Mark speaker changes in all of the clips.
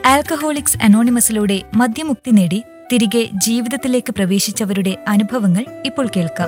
Speaker 1: Alcoholics അനോണിമസിലൂടെ മദ്യമുക്തി നേടി തിരികെ ജീവിതത്തിലേക്ക് പ്രവേശിച്ചവരുടെ അനുഭവങ്ങൾ ഇപ്പോൾ കേൾക്കാം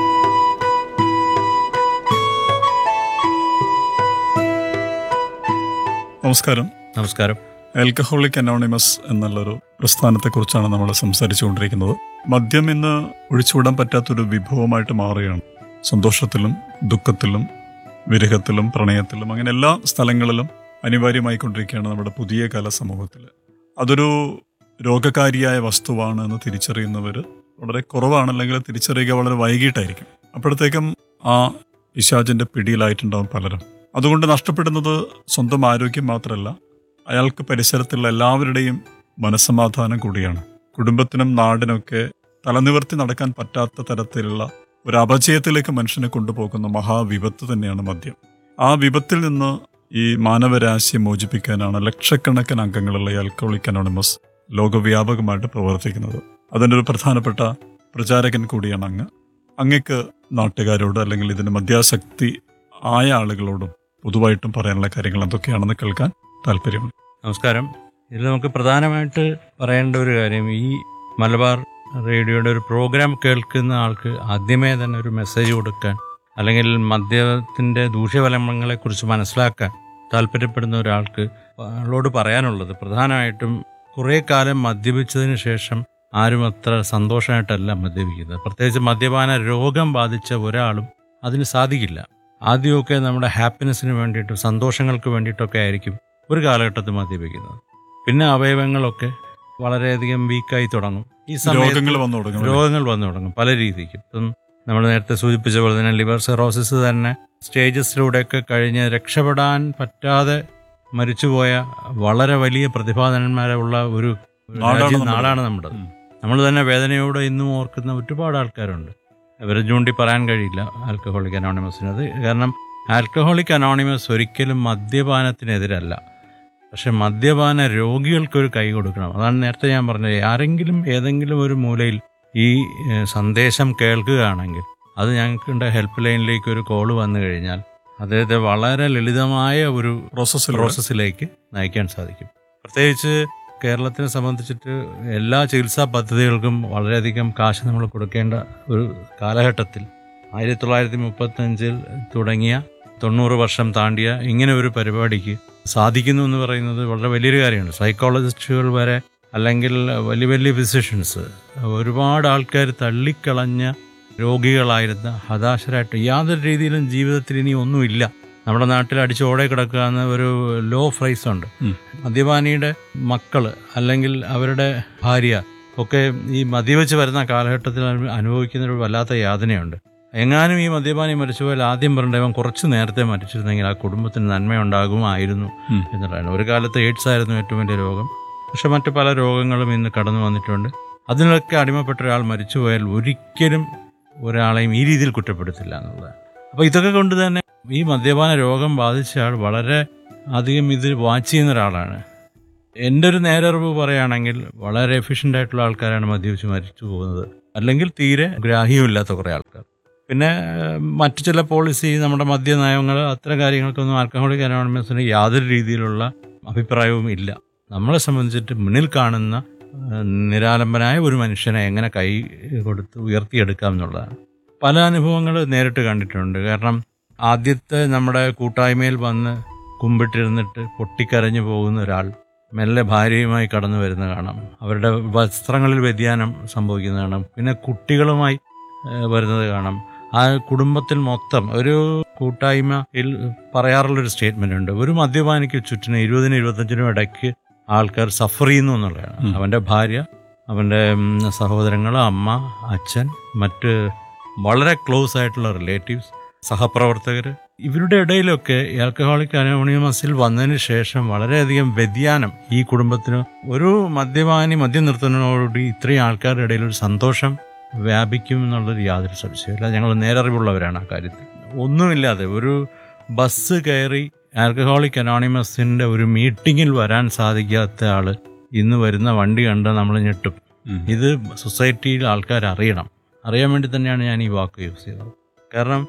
Speaker 2: നമസ്കാരം
Speaker 3: നമസ്കാരം
Speaker 2: ആൽക്കഹോളിക് അനോണിമസ് എന്നുള്ളൊരു പ്രസ്ഥാനത്തെക്കുറിച്ചാണ് നമ്മൾ സംസാരിച്ചുകൊണ്ടിരിക്കുന്നത് മദ്യം ഇന്ന് ഒഴിച്ചുവിടാൻ പറ്റാത്തൊരു വിഭവമായിട്ട് മാറുകയാണ് സന്തോഷത്തിലും ദുഃഖത്തിലും വിരഹത്തിലും പ്രണയത്തിലും അങ്ങനെ എല്ലാ സ്ഥലങ്ങളിലും അനിവാര്യമായിക്കൊണ്ടിരിക്കുകയാണ് നമ്മുടെ പുതിയ കാല സമൂഹത്തിൽ അതൊരു രോഗകാരിയായ വസ്തുവാണ് എന്ന് തിരിച്ചറിയുന്നവർ വളരെ കുറവാണ് അല്ലെങ്കിൽ തിരിച്ചറിയുക വളരെ വൈകിട്ടായിരിക്കും അപ്പോഴത്തേക്കും ആ പിശാചിന്റെ പിടിയിലായിട്ടുണ്ടാവും പലരും അതുകൊണ്ട് നഷ്ടപ്പെടുന്നത് സ്വന്തം ആരോഗ്യം മാത്രമല്ല അയാൾക്ക് പരിസരത്തുള്ള എല്ലാവരുടെയും മനസ്സമാധാനം കൂടിയാണ് കുടുംബത്തിനും നാടിനൊക്കെ തലനിവർത്തി നടക്കാൻ പറ്റാത്ത തരത്തിലുള്ള ഒരു അപജയത്തിലേക്ക് മനുഷ്യനെ കൊണ്ടുപോകുന്ന മഹാവിപത്ത് തന്നെയാണ് മദ്യം ആ വിപത്തിൽ നിന്ന് ഈ മാനവരാശിയെ മോചിപ്പിക്കാനാണ് ലക്ഷക്കണക്കിന് അംഗങ്ങളുള്ള ഈ ആൽക്കോളിക് അനോണിമസ് ലോകവ്യാപകമായിട്ട് പ്രവർത്തിക്കുന്നത് അതിൻ്റെ ഒരു പ്രധാനപ്പെട്ട പ്രചാരകൻ കൂടിയാണ് അങ്ങ് അങ്ങക്ക് നാട്ടുകാരോട് അല്ലെങ്കിൽ ഇതിന് മദ്യാസക്തി ആയ ആളുകളോടും പൊതുവായിട്ടും പറയാനുള്ള കാര്യങ്ങൾ എന്തൊക്കെയാണെന്ന് കേൾക്കാൻ താല്പര്യമുണ്ട്
Speaker 3: നമസ്കാരം ഇതിൽ നമുക്ക് പ്രധാനമായിട്ട് പറയേണ്ട ഒരു കാര്യം ഈ മലബാർ റേഡിയോയുടെ ഒരു പ്രോഗ്രാം കേൾക്കുന്ന ആൾക്ക് ആദ്യമേ തന്നെ ഒരു മെസ്സേജ് കൊടുക്കാൻ അല്ലെങ്കിൽ മദ്യത്തിൻ്റെ ദൂഷ്യഫലങ്ങളെക്കുറിച്ച് മനസ്സിലാക്കാൻ താല്പര്യപ്പെടുന്ന ഒരാൾക്ക് ആളോട് പറയാനുള്ളത് പ്രധാനമായിട്ടും കുറേ കാലം മദ്യപിച്ചതിന് ശേഷം ആരും അത്ര സന്തോഷമായിട്ടല്ല മദ്യപിക്കുന്നത് പ്രത്യേകിച്ച് മദ്യപാന രോഗം ബാധിച്ച ഒരാളും അതിന് സാധിക്കില്ല ആദ്യമൊക്കെ നമ്മുടെ ഹാപ്പിനെസ്സിന് വേണ്ടിയിട്ടും സന്തോഷങ്ങൾക്ക് വേണ്ടിയിട്ടൊക്കെ ആയിരിക്കും ഒരു കാലഘട്ടത്തിൽ മദ്യപിക്കുന്നത് പിന്നെ അവയവങ്ങളൊക്കെ വളരെയധികം വീക്കായി തുടങ്ങും ഈ സമയത്ത്
Speaker 2: രോഗങ്ങൾ വന്നു തുടങ്ങും അല്ലേ?
Speaker 3: രോഗങ്ങൾ വന്നു തുടങ്ങും പല രീതിക്ക് ഇപ്പം നമ്മൾ നേരത്തെ സൂചിപ്പിച്ച പോലെ തന്നെ ലിവർ സെറോസിസ് തന്നെ സ്റ്റേജസിലൂടെയൊക്കെ കഴിഞ്ഞ് രക്ഷപ്പെടാൻ പറ്റാതെ മരിച്ചുപോയ വളരെ വലിയ പ്രതിഭാധനന്മാരുള്ള ഒരു
Speaker 2: നാടാണ്
Speaker 3: രാജ്യം
Speaker 2: നമ്മുടെ.
Speaker 3: നാടാണ് നമ്മുടെ
Speaker 2: ഉം.
Speaker 3: നമ്മൾ തന്നെ വേദനയോടെ ഇന്നും ഓർക്കുന്ന ഒരുപാട് ആൾക്കാരുണ്ട് ഇവരെ ചൂണ്ടി പറയാൻ കഴിയില്ല ആൽക്കഹോളിക് അനോണിമസിനത് കാരണം ആൽക്കഹോളിക് അനോണിമസ് ഒരിക്കലും മദ്യപാനത്തിനെതിരല്ല പക്ഷെ മദ്യപാന രോഗികൾക്കൊരു കൈ കൊടുക്കണം അതാണ് നേരത്തെ ഞാൻ പറഞ്ഞത് ആരെങ്കിലും ഏതെങ്കിലും ഒരു മൂലയിൽ ഈ ഏഹ്, സന്ദേശം കേൾക്കുകയാണെങ്കിൽ അത് ഞങ്ങളുടെ ഹെൽപ്പ് ലൈനിലേക്ക് ഒരു കോള് വന്നു കഴിഞ്ഞാൽ അദ്ദേഹത്തെ വളരെ ലളിതമായ ഒരു
Speaker 2: പ്രോസസ്സിലൂടെ
Speaker 3: പ്രോസസ്സിലേക്ക് നയിക്കാൻ സാധിക്കും പ്രത്യേകിച്ച് കേരളത്തിനെ സംബന്ധിച്ചിട്ട് എല്ലാ ചികിത്സാ പദ്ധതികൾക്കും വളരെയധികം കാശ് നമ്മൾ കൊടുക്കേണ്ട ഒരു കാലഘട്ടത്തിൽ ആയിരത്തി തൊള്ളായിരത്തി മുപ്പത്തഞ്ചിൽ തുടങ്ങിയ തൊണ്ണൂറ് വർഷം താണ്ടിയ ഇങ്ങനെ ഒരു പരിപാടിക്ക് സാധിക്കുന്നു എന്ന് പറയുന്നത് വളരെ വലിയൊരു കാര്യമാണ് സൈക്കോളജിസ്റ്റുകൾ വരെ അല്ലെങ്കിൽ വലിയ വലിയ ഫിസിഷ്യൻസ് ഒരുപാട് ആൾക്കാർ തള്ളിക്കളഞ്ഞ രോഗികളായിരുന്ന ഹതാശരായിട്ട് യാതൊരു രീതിയിലും ജീവിതത്തിൽ ഇനി ഒന്നുമില്ല നമ്മുടെ നാട്ടിൽ അടിച്ച് ഓടെ കിടക്കുക എന്ന ഒരു ലോ ഫ്രൈസ് ഉണ്ട്
Speaker 2: ഉം.
Speaker 3: മദ്യപാനിയുടെ മക്കള് അല്ലെങ്കിൽ അവരുടെ ഭാര്യ ഒക്കെ ഈ മദ്യവെച്ച് വരുന്ന കാലഘട്ടത്തിൽ അനു- അനുഭവിക്കുന്ന ഒരു വല്ലാത്ത യാതനയുണ്ട് എങ്ങാനും ഈ മദ്യപാനി മരിച്ചുപോയാൽ ആദ്യം പറഞ്ഞ ഇവൻ കുറച്ച് നേരത്തെ മരിച്ചിരുന്നെങ്കിൽ ആ കുടുംബത്തിന് നന്മയുണ്ടാകുമായിരുന്നു
Speaker 2: ഉം.
Speaker 3: എന്നുള്ളതാണ് ഒരു കാലത്ത് എയ്ഡ്സ് ആയിരുന്നു ഏറ്റവും വലിയ രോഗം പക്ഷെ മറ്റു പല രോഗങ്ങളും ഇന്ന് കടന്നു വന്നിട്ടുണ്ട് അതിനൊക്കെ അടിമപ്പെട്ട ഒരാൾ മരിച്ചുപോയാൽ ഒരിക്കലും ഒരാളെയും ഈ രീതിയിൽ കുറ്റപ്പെടുത്തില്ല എന്നുള്ളതാണ് അപ്പോൾ ഇതൊക്കെ കൊണ്ട് തന്നെ ഈ മദ്യപാന രോഗം ബാധിച്ച ആൾ വളരെ അധികം ഇത് വാച്ച് ചെയ്യുന്ന ഒരാളാണ് എൻ്റെ ഒരു നേരറിവ് പറയുകയാണെങ്കിൽ വളരെ എഫിഷ്യൻ്റ് ആയിട്ടുള്ള ആൾക്കാരാണ് മദ്യപിച്ച് മരിച്ചു പോകുന്നത് അല്ലെങ്കിൽ തീരെ ഗ്രാഹ്യമില്ലാത്ത കുറേ ആൾക്കാർ പിന്നെ ഏഹ്, മറ്റു ചില പോളിസി നമ്മുടെ മദ്യനയങ്ങൾ അത്തരം കാര്യങ്ങൾക്കൊന്നും ആൽക്കഹോളിക് അനോണിമസിന് യാതൊരു രീതിയിലുള്ള അഭിപ്രായവും ഇല്ല നമ്മളെ സംബന്ധിച്ചിട്ട് മുന്നിൽ കാണുന്ന ഏഹ്, നിരാലംബനായ ഒരു മനുഷ്യനെ എങ്ങനെ കൈ കൊടുത്ത് ഉയർത്തിയെടുക്കാം എന്നുള്ളതാണ് പല അനുഭവങ്ങൾ നേരിട്ട് കണ്ടിട്ടുണ്ട് കാരണം ആദ്യത്തെ നമ്മുടെ കൂട്ടായ്മയിൽ വന്ന് കുമ്പിട്ടിരുന്നിട്ട് പൊട്ടിക്കരഞ്ഞു പോകുന്ന ഒരാൾ മെല്ലെ ഭാര്യയുമായി കടന്നു വരുന്ന കാണാം അവരുടെ വസ്ത്രങ്ങളിൽ വ്യതിയാനം സംഭവിക്കുന്നത് കാണാം പിന്നെ കുട്ടികളുമായി ഏഹ്, വരുന്നത് കാണാം ആ കുടുംബത്തിൽ മൊത്തം ഒരു കൂട്ടായ്മയിൽ പറയാറുള്ളൊരു സ്റ്റേറ്റ്മെന്റ് ഉണ്ട് ഒരു മദ്യപാനിക്ക് ചുറ്റിനും ഇരുപതിനും ഇരുപത്തഞ്ചിനും ഇടയ്ക്ക് ആൾക്കാർ സഫർ ചെയ്യുന്നു എന്നുള്ളതാണ്
Speaker 2: ഉം.
Speaker 3: അവൻ്റെ ഭാര്യ അവൻ്റെ ഉം, സഹോദരങ്ങൾ അമ്മ അച്ഛൻ മറ്റ് വളരെ ക്ലോസ് ആയിട്ടുള്ള റിലേറ്റീവ്സ് സഹപ്രവർത്തകർ ഇവരുടെ ഇടയിലൊക്കെ ആൽക്കഹോളിക് അനോണിമസിൽ വന്നതിന് ശേഷം വളരെയധികം വ്യതിയാനം ഈ കുടുംബത്തിന് ഒരു മദ്യപാനി മദ്യം നിർത്തുന്നതിനോടുകൂടി ഇത്രയും ആൾക്കാരുടെ ഇടയിൽ ഒരു സന്തോഷം വ്യാപിക്കും എന്നുള്ളൊരു യാതൊരു സംശയമില്ല ഞങ്ങൾ നേരറിവുള്ളവരാണ് ആ കാര്യത്തിൽ ഒന്നുമില്ലാതെ ഒരു ബസ് കയറി ആൽക്കഹോളിക് അനോണിമസിന്റെ ഒരു മീറ്റിങ്ങിൽ വരാൻ സാധിക്കാത്ത ആള് ഇന്ന് വരുന്ന വണ്ടി കണ്ട് നമ്മൾ ഞെട്ടും
Speaker 2: ഉം.
Speaker 3: ഇത് സൊസൈറ്റിയിൽ ആൾക്കാർ അറിയണം അറിയാൻ വേണ്ടി തന്നെയാണ് ഞാൻ ഈ വാക്ക് യൂസ് ചെയ്തത് കാരണം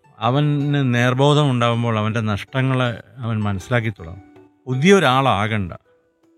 Speaker 3: അവന് നേർബോധം ഉണ്ടാകുമ്പോൾ അവൻ്റെ നഷ്ടങ്ങളെ അവൻ മനസ്സിലാക്കി തുടങ്ങും പുതിയ ഒരാളാകണ്ട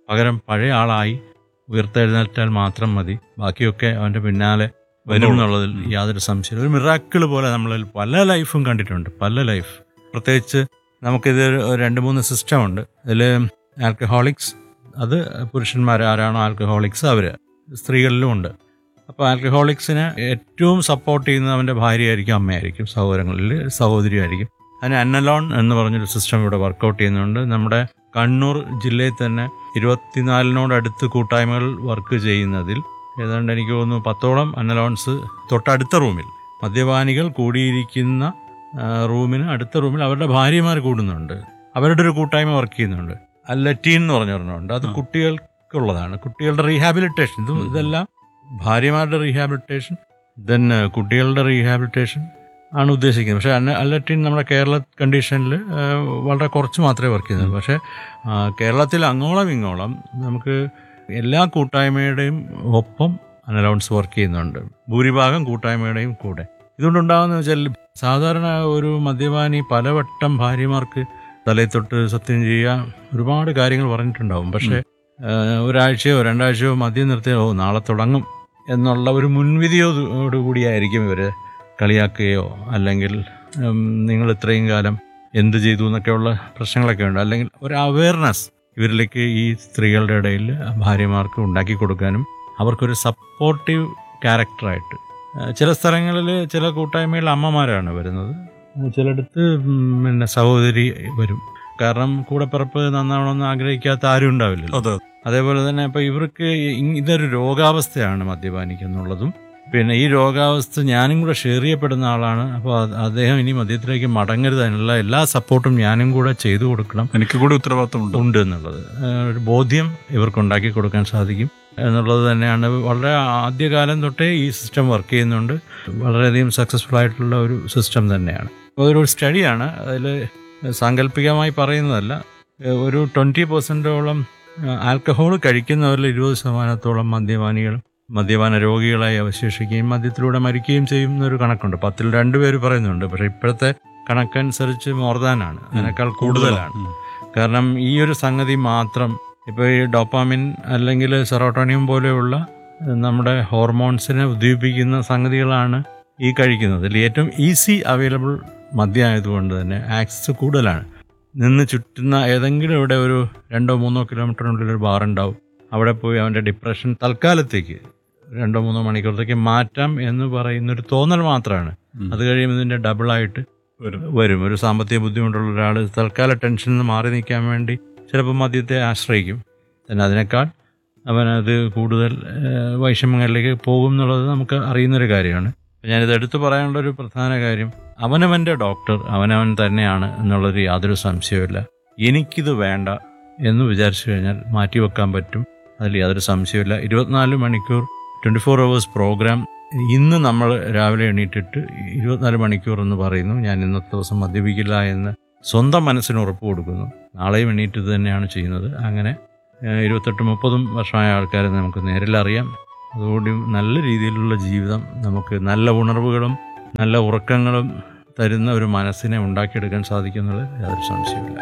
Speaker 3: പകരം പഴയ ആളായി ഉയർത്തെഴുന്നേറ്റാൽ മാത്രം മതി ബാക്കിയൊക്കെ അവൻ്റെ പിന്നാലെ വരും എന്നുള്ളതിൽ യാതൊരു സംശയമില്ല ഒരു മിറാക്കിൾ പോലെ നമ്മൾ പല ലൈഫും കണ്ടിട്ടുണ്ട് പല ലൈഫ് പ്രത്യേകിച്ച് നമുക്കിത് ഒരു രണ്ട് മൂന്ന് സിസ്റ്റം ഉണ്ട് അതിൽ ആൽക്കഹോളിക്സ് അത് പുരുഷന്മാർ ആരാണോ ആൽക്കഹോളിക്സ് അവർ സ്ത്രീകളിലും ഉണ്ട് അപ്പോൾ ആൽക്കഹോളിക്സിനെ ഏറ്റവും സപ്പോർട്ട് ചെയ്യുന്നത് അവൻ്റെ ഭാര്യയായിരിക്കും അമ്മയായിരിക്കും സഹോദരങ്ങളിൽ സഹോദരിയായിരിക്കും അതിന് അന്നലോൺ എന്ന് പറഞ്ഞൊരു സിസ്റ്റം ഇവിടെ വർക്കൗട്ട് ചെയ്യുന്നുണ്ട് നമ്മുടെ കണ്ണൂർ ജില്ലയിൽ തന്നെ ഇരുപത്തിനാലിനോടടുത്ത് കൂട്ടായ്മകൾ വർക്ക് ചെയ്യുന്നതിൽ ഏതാണ്ട് എനിക്ക് തോന്നുന്നു പത്തോളം അന്നലോൺസ് തൊട്ടടുത്ത റൂമിൽ മദ്യപാനികൾ കൂടിയിരിക്കുന്ന ആ, റൂമിന് അടുത്ത റൂമിൽ അവരുടെ ഭാര്യമാർ കൂടുന്നുണ്ട് അവരുടെ ഒരു കൂട്ടായ്മ വർക്ക് ചെയ്യുന്നുണ്ട് അല്ലറ്റീൻ എന്ന് പറഞ്ഞ ഒരെണ്ണമുണ്ട് അത് കുട്ടികൾക്കുള്ളതാണ് കുട്ടികളുടെ റീഹാബിലിറ്റേഷൻ ഇത് ഇതെല്ലാം ഭാര്യമാരുടെ റീഹാബിലിറ്റേഷൻ ദെൻ കുട്ടികളുടെ റീഹാബിലിറ്റേഷൻ ആണ് ഉദ്ദേശിക്കുന്നത് പക്ഷേ അന്ന അല്ലറ്റീൻ നമ്മുടെ കേരള കണ്ടീഷനിൽ വളരെ കുറച്ച് മാത്രമേ വർക്ക് ചെയ്യുന്നുള്ളൂ പക്ഷേ ആ, കേരളത്തിൽ അങ്ങോളം ഇങ്ങോളം നമുക്ക് എല്ലാ കൂട്ടായ്മയുടെയും ഒപ്പം അനലൗൺസ് വർക്ക് ചെയ്യുന്നുണ്ട് ഭൂരിഭാഗം കൂട്ടായ്മയുടെയും കൂടെ ഇതുകൊണ്ടുണ്ടാകുന്ന വെച്ചാൽ സാധാരണ ഒരു മദ്യപാനി പലവട്ടം ഭാര്യമാർക്ക് തലയിൽ തൊട്ട് സത്യം ചെയ്യുക ഒരുപാട് കാര്യങ്ങൾ പറഞ്ഞിട്ടുണ്ടാവും പക്ഷേ ആ, ഒരാഴ്ചയോ രണ്ടാഴ്ചയോ മദ്യം നിർത്തിയോ ഓ നാളെ തുടങ്ങും എന്നുള്ള ഒരു മുൻവിധിയോടുകൂടിയായിരിക്കും ഇവർ കളിയാക്കുകയോ അല്ലെങ്കിൽ ഉം, നിങ്ങൾ ഇത്രയും കാലം എന്ത് ചെയ്തു എന്നൊക്കെയുള്ള പ്രശ്നങ്ങളൊക്കെ ഉണ്ട് അല്ലെങ്കിൽ ഒരു അവയർനെസ് ഇവരിലേക്ക് ഈ സ്ത്രീകളുടെ ഇടയിൽ ഭാര്യമാർക്ക് ഉണ്ടാക്കി കൊടുക്കാനും അവർക്കൊരു സപ്പോർട്ടീവ് ക്യാരക്ടറായിട്ട് ആ, ചില സ്ഥലങ്ങളിൽ ചില കൂട്ടായ്മയിൽ അമ്മമാരാണ് വരുന്നത് ചിലയിടത്ത് ഉം, പിന്നെ സഹോദരി വരും കാരണം കൂടെപ്പിറപ്പ് നന്നാവണമെന്ന് ആഗ്രഹിക്കാത്ത ആരും ഉണ്ടാവില്ലല്ലോ
Speaker 2: അതെ
Speaker 3: അതേപോലെ തന്നെ ഇപ്പോൾ ഇവർക്ക് ഇ- ഇതൊരു രോഗാവസ്ഥയാണ് മദ്യപാനിക്ക് എന്നുള്ളതും പിന്നെ ഈ രോഗാവസ്ഥ ഞാനും കൂടെ ഷെയർ ചെയ്യപ്പെടുന്ന ആളാണ് അപ്പോൾ അത് അദ്ദേഹം ഇനി മദ്യത്തിലേക്ക് മടങ്ങരുത് അതിനുള്ള എല്ലാ സപ്പോർട്ടും ഞാനും കൂടെ ചെയ്തു കൊടുക്കണം
Speaker 2: എനിക്ക് കൂടി ഉത്തരവാദിത്തമുണ്ട്
Speaker 3: ഉണ്ട് എന്നുള്ളത് ഏഹ് ഒരു ബോധ്യം ഇവർക്ക് ഉണ്ടാക്കി കൊടുക്കാൻ സാധിക്കും എന്നുള്ളത് തന്നെയാണ് വളരെ ആദ്യകാലം തൊട്ടേ ഈ സിസ്റ്റം വർക്ക് ചെയ്യുന്നുണ്ട് വളരെയധികം സക്സസ്ഫുൾ ആയിട്ടുള്ള ഒരു സിസ്റ്റം തന്നെയാണ് അതൊരു സ്റ്റഡിയാണ് അതിൽ സാങ്കല്പികമായി പറയുന്നതല്ല ഏഹ് ഒരു ട്വൻറ്റി പെർസെൻറ്റോളം ആൽക്കഹോൾ കഴിക്കുന്നവരിൽ ഇരുപത് ശതമാനത്തോളം മദ്യപാനികൾ മദ്യപാന രോഗികളായി അവശേഷിക്കുകയും മദ്യത്തിലൂടെ മരിക്കുകയും ചെയ്യുന്ന ഒരു കണക്കുണ്ട് പത്തിൽ രണ്ടുപേര് പറയുന്നുണ്ട് പക്ഷേ ഇപ്പോഴത്തെ കണക്കനുസരിച്ച് മോർദാനാണ് അതിനേക്കാൾ കൂടുതലാണ്
Speaker 2: ഉം.
Speaker 3: കാരണം ഈ ഒരു സംഗതി മാത്രം ഇപ്പോൾ ഈ ഡോപ്പാമിൻ അല്ലെങ്കിൽ സെറോട്ടോണിയം പോലെയുള്ള ഏഹ്, നമ്മുടെ ഹോർമോൺസിനെ ഉദ്ദീപിക്കുന്ന സംഗതികളാണ് ഈ കഴിക്കുന്നത് ഇതിൽ ഏറ്റവും ഈസി അവൈലബിൾ മദ്യമായതുകൊണ്ട് തന്നെ ആക്സസ് കൂടുതലാണ് നിന്ന് ചുറ്റുന്ന ഏതെങ്കിലും ഇവിടെ ഒരു രണ്ടോ മൂന്നോ കിലോമീറ്ററിനുള്ളിൽ ഒരു ബാർ ഉണ്ടാവും അവിടെ പോയി അവൻ്റെ ഡിപ്രഷൻ തൽക്കാലത്തേക്ക് രണ്ടോ മൂന്നോ മണിക്കൂറത്തേക്ക് മാറ്റാം എന്ന് പറയുന്നൊരു തോന്നൽ മാത്രമാണ്
Speaker 2: ഉം.
Speaker 3: അത് കഴിയുമ്പോൾ ഇതിൻ്റെ ഡബിളായിട്ട്
Speaker 2: വരും
Speaker 3: വരും ഒരു സാമ്പത്തിക ബുദ്ധിമുട്ടുള്ള ഒരാൾ തൽക്കാല ടെൻഷനിൽ നിന്ന് മാറി നിൽക്കാൻ വേണ്ടി ചിലപ്പോൾ മദ്യത്തെ ആശ്രയിക്കും എന്നാൽ അതിനേക്കാൾ അവനത് കൂടുതൽ ഏഹ്, വൈഷമ്യങ്ങളിലേക്ക് പോകും എന്നുള്ളത് നമുക്ക് അറിയുന്നൊരു കാര്യമാണ് ഞാനിത് എടുത്തു പറയാനുള്ള ഒരു പ്രധാന കാര്യം അവനവൻ്റെ ഡോക്ടർ അവനവൻ തന്നെയാണ് എന്നുള്ളൊരു യാതൊരു സംശയവുമില്ല എനിക്കിത് വേണ്ട എന്ന് വിചാരിച്ചു കഴിഞ്ഞാൽ മാറ്റിവെക്കാൻ പറ്റും അതിൽ യാതൊരു സംശയമില്ല ഇരുപത്തിനാല് മണിക്കൂർ ട്വൻറ്റി ഫോർ അവേഴ്സ് പ്രോഗ്രാം ഇന്ന് നമ്മൾ രാവിലെ എണീറ്റിട്ട് ഇരുപത്തിനാല് മണിക്കൂർ എന്ന് പറയുന്നു ഞാൻ ഇന്നത്തെ ദിവസം മദ്യപിക്കില്ല എന്ന് സ്വന്തം മനസ്സിന് ഉറപ്പ് കൊടുക്കുന്നു നാളെയും എണീറ്റ് ഇത് തന്നെയാണ് ചെയ്യുന്നത് അങ്ങനെ ഏഹ്, ഇരുപത്തെട്ട് മുപ്പതും വർഷമായ ആൾക്കാരെ നമുക്ക് നേരിലറിയാം അതുകൂടി നല്ല രീതിയിലുള്ള ജീവിതം നമുക്ക് നല്ല ഉണർവുകളും നല്ല ഉറക്കങ്ങളും തരുന്ന ഒരു മനസ്സിനെ ഉണ്ടാക്കിയെടുക്കാൻ സാധിക്കുന്നത് യാതൊരു സംശയമില്ല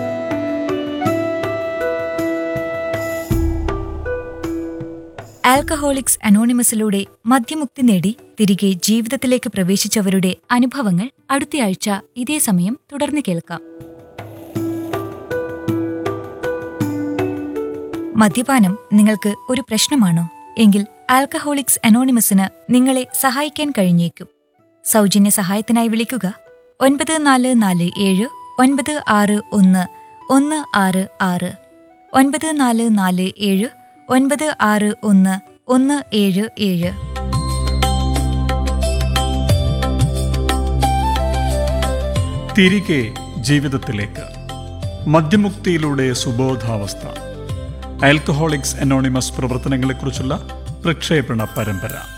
Speaker 1: ആൽക്കഹോളിക്സ് അനോണിമസിലൂടെ മദ്യമുക്തി നേടി തിരികെ ജീവിതത്തിലേക്ക് പ്രവേശിച്ചവരുടെ അനുഭവങ്ങൾ അടുത്തയാഴ്ച ഇതേ സമയം തുടർന്ന് കേൾക്കാം മദ്യപാനം നിങ്ങൾക്ക് ഒരു പ്രശ്നമാണോ എങ്കിൽ ആൽക്കഹോളിക്സ് അനോണിമസിന് നിങ്ങളെ സഹായിക്കാൻ കഴിഞ്ഞേക്കും സൗജന്യ സഹായത്തിനായി വിളിക്കുക ഒൻപത് നാല് നാല് ഏഴ് ഒൻപത് ആറ് ഒന്ന് ഒന്ന് ആറ് ആറ് ഒൻപത് നാല് നാല് ഏഴ് ഒൻപത് ആറ് ഒന്ന് ഒന്ന് ഏഴ് ഏഴ്
Speaker 2: തിരികെ ജീവിതത്തിലേക്ക് മദ്യമുക്തിയിലൂടെ സുബോധാവസ്ഥ ആൽക്കഹോളിക്സ് അനോണിമസ് പ്രവർത്തനങ്ങളെക്കുറിച്ചുള്ള പ്രക്ഷേപണ പരമ്പര